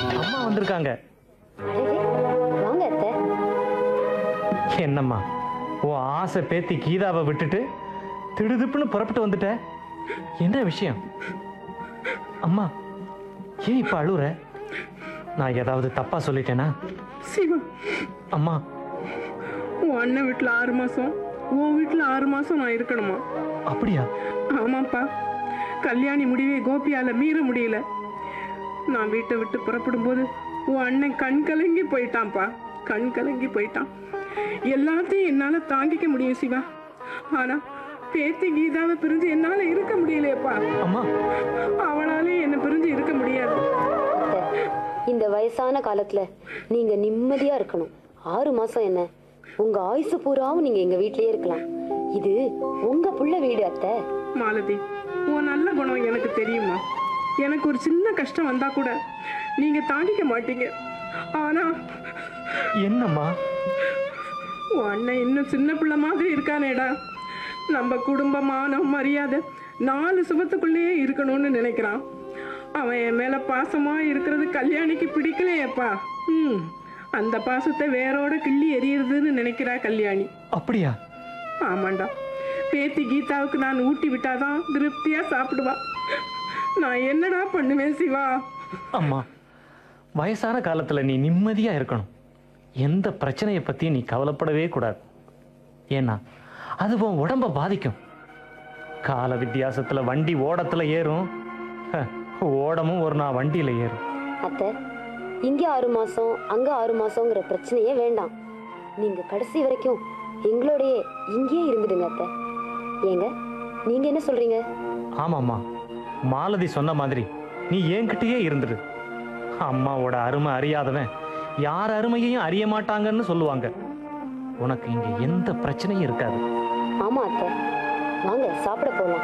அம்மா வந்திருக்காங்க அடடே, வாங்க அத்தை என்னம்மா உன் ஆசை பேத்தி கீதாவை விட்டுட்டு திடுதிப்புன்னு புறப்பட்டு வந்துட்ட என்ன விஷயம் அம்மா ஏன் இப்ப அழுவுற நான் ஏதாவது தப்பா சொல்லிட்டேனா சிவா அம்மா உன் அண்ணன் வீட்டில் ஆறு மாதம் உன் வீட்டில் ஆறு மாதம் நான் இருக்கணுமா அப்படியா ஆமாப்பா கல்யாணி முடிவை கோபியால மீற முடியல நான் வீட்டை விட்டு புறப்படும் போது உன் அண்ணன் கண் கலங்கி போயிட்டான்ப்பா கண் கலங்கி போயிட்டான் எல்லாத்தையும் என்னால தாங்கிக்க முடியும் சிவா ஆனா பேத்தி கீதாவை பிரிஞ்சு என்னால இருக்க முடியலையேப்பா அம்மா அவளாலே என்னை பிரிஞ்சு இருக்க முடியாது அத்தை, இந்த வயசான காலத்துல நீங்க நிம்மதியா இருக்கணும் ஆறு மாசம் என்ன உங்க ஆயுசு பூராவும் நீங்க எங்க வீட்லயே இருக்கலாம் இது உங்க புள்ள வீடு அத்தை மாலதி உன் நல்ல குணம் எனக்கு தெரியுமா எனக்கு ஒரு சின்ன கஷ்டம் வந்தா கூட நீங்க தாங்கிக்க மாட்டீங்க ஆனா என்னம்மா உன் அண்ணன் இன்னும் சின்ன பிள்ளை மாதிரி இருக்கானேடா நம்ம குடும்பமான மரியாதை நாலு சுபத்துக்குள்ளேயே இருக்கணும்னு நினைக்கிறான் அவன் என் மேல பாசமா இருக்கிறது கல்யாணிக்கு பிடிக்கலையேப்பா ம் அந்த பாசத்தை வேரோட கிள்ளி எறியறதுன்னு நினைக்கிறா கல்யாணி அப்படியா ஆமாண்டா பேத்தி கீதாவுக்கு நான் ஊட்டி விட்டாதான் திருப்தியா சாப்பிடுவா நான் என்னடா பண்ணுவேன் சிவா அம்மா வயசான காலத்துல நீ நிம்மதியா இருக்கணும் எந்த பிரச்சனையை பத்தி நீ கவலைப்படவே கூடாது ஏன்னா அது உன் உடம்ப பாதிக்கும் கால வித்தியாசத்துல வண்டி ஓடத்துல ஏறும் ஹ, ஓடமும் ஒரு நாள் வண்டியில ஏறும் அத்தை இங்க ஆறு மாசம் அங்க ஆறு மாசங்கிற பிரச்சனையே வேண்டாம் நீங்க கடைசி வரைக்கும் எங்களோடயே இங்கேயே இருந்துடுங்க அத்தை ஏங்க நீங்க என்ன சொல்றீங்க ஆமாம்மா மாலதி சொன்ன மாதிரி நீ என்கிட்டயே இருந்துடு அம்மாவோட அருமை அறியாதவன் யார் அருமையையும் அறிய மாட்டாங்கன்னு சொல்லுவாங்க உனக்கு இங்க எந்த பிரச்சனையும் இருக்காது ஆமா அத்தை வாங்க சாப்பிட போலாம்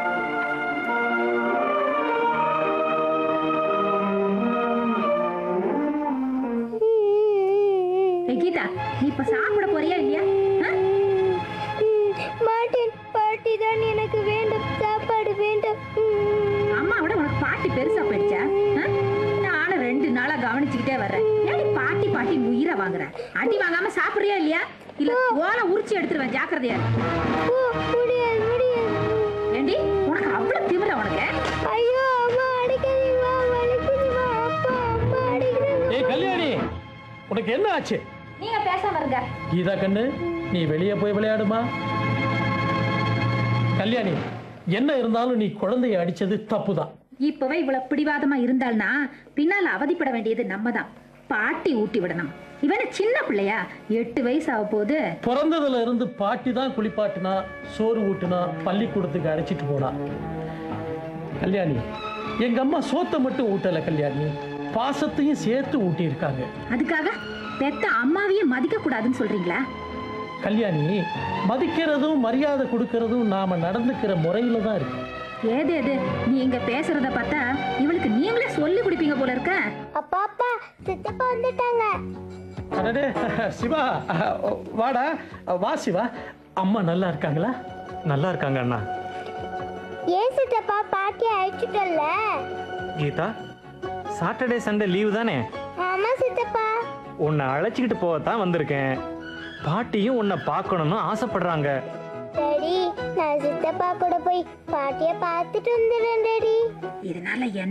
ஏய் கீதா நீ இப்ப சாப்பிட போறியா இல்லையா ஆ? மாட்டேன் பாட்டி தான் எனக்கு வேண்டும் சாப்பாடு வேண்டும் அம்மாவோட உனக்கு பாட்டி பெருசா போயிடுச்சா ஆ? நானும் ரெண்டு நாளா கவனிச்சுக்கிட்டே வர்றேன் ஏடி பாட்டி பாட்டி உயிரை வாங்குற அடி வாங்காம சாப்பிடுறியா இல்லையா இல்ல ஓலை உரிச்சு எடுத்துருவேன் ஜாக்கிரதையா இரு. ஓ முடியாது முடியாது ஏண்டி உனக்கு அவ்வளவு திமிர உனக்கு ஐயோ அம்மா அடிக்காதீங்கம்மா வலிக்குதுமா அப்பா அம்மா அடிக்கிறாங்க ஏய் கல்யாணி உனக்கு என்ன ஆச்சு நீங்க பேசாம இருங்க கீதா கண்ணு நீ வெளியே போய் விளையாடுமா கல்யாணி என்ன இருந்தாலும் நீ குழந்தைய அடிச்சது தப்புதான் இப்பவே இவ்வளவு பிடிவாதமா இருந்தால்னா பின்னால அவதிப்பட வேண்டியது நம்ம தான் பாட்டி ஊட்டி விடணும் இவன சின்ன பிள்ளையா எட்டு வயசு ஆக போகுது பிறந்ததுல இருந்து பாட்டி தான் குளிப்பாட்டினா சோறு ஊட்டுனா பள்ளிக்கூடத்துக்கு அழைச்சிட்டு போனா கல்யாணி எங்க அம்மா சோத்தை மட்டும் ஊட்டல கல்யாணி பாசத்தையும் சேர்த்து ஊட்டி இருக்காங்க அதுக்காக பெத்த அம்மாவையும் மதிக்க கூடாதுன்னு சொல்றீங்களா கல்யாணி மதிக்கிறதும் மரியாதை கொடுக்கறதும் நாம நடந்துக்கிற முறையில தான் இருக்கு ஏது எது நீங்க பேசுறத பார்த்தா இவளுக்கு நீங்களே சொல்லி கொடுப்பீங்க போல இருக்க அப்பா அப்பா சித்தப்பா வந்துட்டாங்க அடடே சிவா வாடா வா சிவா அம்மா நல்லா இருக்காங்களா நல்லா இருக்காங்க அண்ணா ஏன் சித்தப்பா பாட்டி அழைச்சிட்டல்ல கீதா சாட்டர்டே சண்டே லீவு தானே ஆமா சித்தப்பா உன்னை அழைச்சிக்கிட்டு போகத்தான் வந்திருக்கேன் பாட்டியும் உன்னை பார்க்கணும்னு ஆசைப்படுறாங்க டேடி நான் சித்தப்பா கூட போய் பாட்டிய பார்த்துட்டு வந்துடுறேன் டேடி இதனால